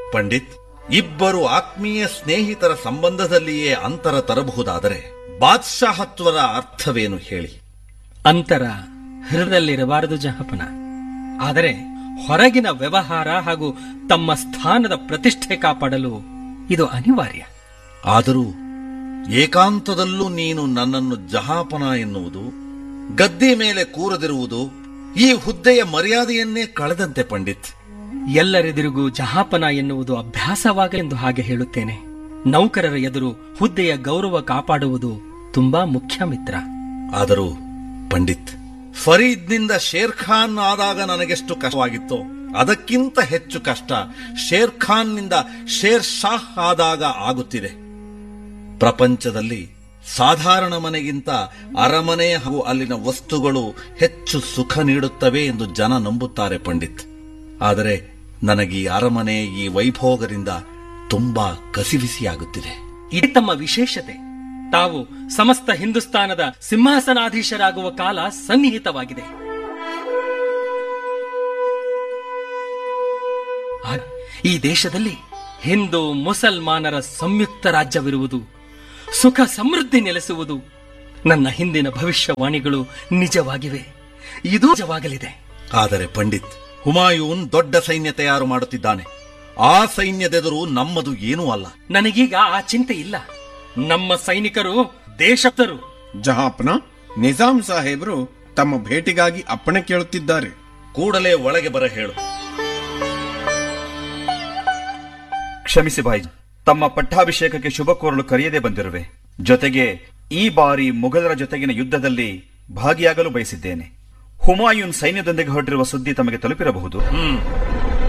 ಪಂಡಿತ್ ಇಬ್ಬರು ಆತ್ಮೀಯ ಸ್ನೇಹಿತರ ಸಂಬಂಧದಲ್ಲಿಯೇ ಅಂತರ ತರಬಹುದಾದರೆ ಬಾದ್ಶಾಹತ್ವದ ಅರ್ಥವೇನು ಹೇಳಿ ಅಂತರ ಹೃದಯದಲ್ಲಿರಬಾರದು ಜಹಪನ ಆದರೆ ಹೊರಗಿನ ವ್ಯವಹಾರ ಹಾಗೂ ತಮ್ಮ ಸ್ಥಾನದ ಪ್ರತಿಷ್ಠೆ ಕಾಪಾಡಲು ಇದು ಅನಿವಾರ್ಯ ಆದರೂ ಏಕಾಂತದಲ್ಲೂ ನೀನು ನನ್ನನ್ನು ಜಹಾಪನ ಎನ್ನುವುದು ಗದ್ದೆ ಮೇಲೆ ಕೂರದಿರುವುದು ಈ ಹುದ್ದೆಯ ಮರ್ಯಾದೆಯನ್ನೇ ಕಳೆದಂತೆ ಪಂಡಿತ್ ಎಲ್ಲರೆದುರಿಗೂ ಜಹಾಪನ ಎನ್ನುವುದು ಅಭ್ಯಾಸವಾಗಲೆಂದು ಹಾಗೆ ಹೇಳುತ್ತೇನೆ ನೌಕರರ ಎದುರು ಹುದ್ದೆಯ ಗೌರವ ಕಾಪಾಡುವುದು ತುಂಬಾ ಮುಖ್ಯ ಮಿತ್ರ ಆದರೂ ಪಂಡಿತ್ ಫರೀದ್ನಿಂದ ಶೇರ್ ಖಾನ್ ಆದಾಗ ನನಗೆಷ್ಟು ಕಷ್ಟವಾಗಿತ್ತೋ ಅದಕ್ಕಿಂತ ಹೆಚ್ಚು ಕಷ್ಟ ಶೇರ್ ಖಾನ್ನಿಂದ ಶೇರ್ ಶಾಹ್ ಆದಾಗ ಆಗುತ್ತಿದೆ ಪ್ರಪಂಚದಲ್ಲಿ ಸಾಧಾರಣ ಮನೆಗಿಂತ ಅರಮನೆ ಹಾಗೂ ಅಲ್ಲಿನ ವಸ್ತುಗಳು ಹೆಚ್ಚು ಸುಖ ನೀಡುತ್ತವೆ ಎಂದು ಜನ ನಂಬುತ್ತಾರೆ ಪಂಡಿತ್ ಆದರೆ ನನಗೆ ಈ ಅರಮನೆ ಈ ವೈಭೋಗದಿಂದ ತುಂಬಾ ಕಸಿವಿಸಿಯಾಗುತ್ತಿದೆ ಇದು ತಮ್ಮ ವಿಶೇಷತೆ ತಾವು ಸಮಸ್ತ ಹಿಂದೂಸ್ತಾನದ ಸಿಂಹಾಸನಾಧೀಶರಾಗುವ ಕಾಲ ಸನ್ನಿಹಿತವಾಗಿದೆ ಆಗ ಈ ದೇಶದಲ್ಲಿ ಹಿಂದೂ ಮುಸಲ್ಮಾನರ ಸಂಯುಕ್ತ ರಾಜ್ಯವಿರುವುದು ಸುಖ ಸಮೃದ್ಧಿ ನೆಲೆಸುವುದು ನನ್ನ ಹಿಂದಿನ ಭವಿಷ್ಯವಾಣಿಗಳು ನಿಜವಾಗಿವೆ ಇದು ನಿಜವಾಗಲಿದೆ ಆದರೆ ಪಂಡಿತ್ ಹುಮಾಯೂನ್ ದೊಡ್ಡ ಸೈನ್ಯ ತಯಾರು ಮಾಡುತ್ತಿದ್ದಾನೆ ಆ ಸೈನ್ಯದೆದುರು ನಮ್ಮದು ಏನೂ ಅಲ್ಲ ನನಗೀಗ ಆ ಚಿಂತೆ ಇಲ್ಲ ನಮ್ಮ ಸೈನಿಕರು ದೇಶಪ್ತರು ಜಹಾಪನ ನಿಜಾಂ ಸಾಹೇಬರು ತಮ್ಮ ಭೇಟಿಗಾಗಿ ಅಪ್ಪಣೆ ಕೇಳುತ್ತಿದ್ದಾರೆ ಕೂಡಲೇ ಒಳಗೆ ಬರ ಹೇಳು ಕ್ಷಮಿಸಿ ಬಾಯಿ ತಮ್ಮ ಪಟ್ಟಾಭಿಷೇಕಕ್ಕೆ ಶುಭ ಕೋರಲು ಕರೆಯದೆ ಬಂದಿರುವೆ ಜೊತೆಗೆ ಈ ಬಾರಿ ಮುಘಲರ ಜೊತೆಗಿನ ಯುದ್ಧದಲ್ಲಿ ಭಾಗಿಯಾಗಲು ಬಯಸಿದ್ದೇನೆ ಹುಮಾಯೂನ್ ಸೈನ್ಯದೊಂದಿಗೆ ಹೊರಟಿರುವ ಸುದ್ದಿ ತಮಗೆ ತಲುಪಿರಬಹುದು ಹ್ಮ್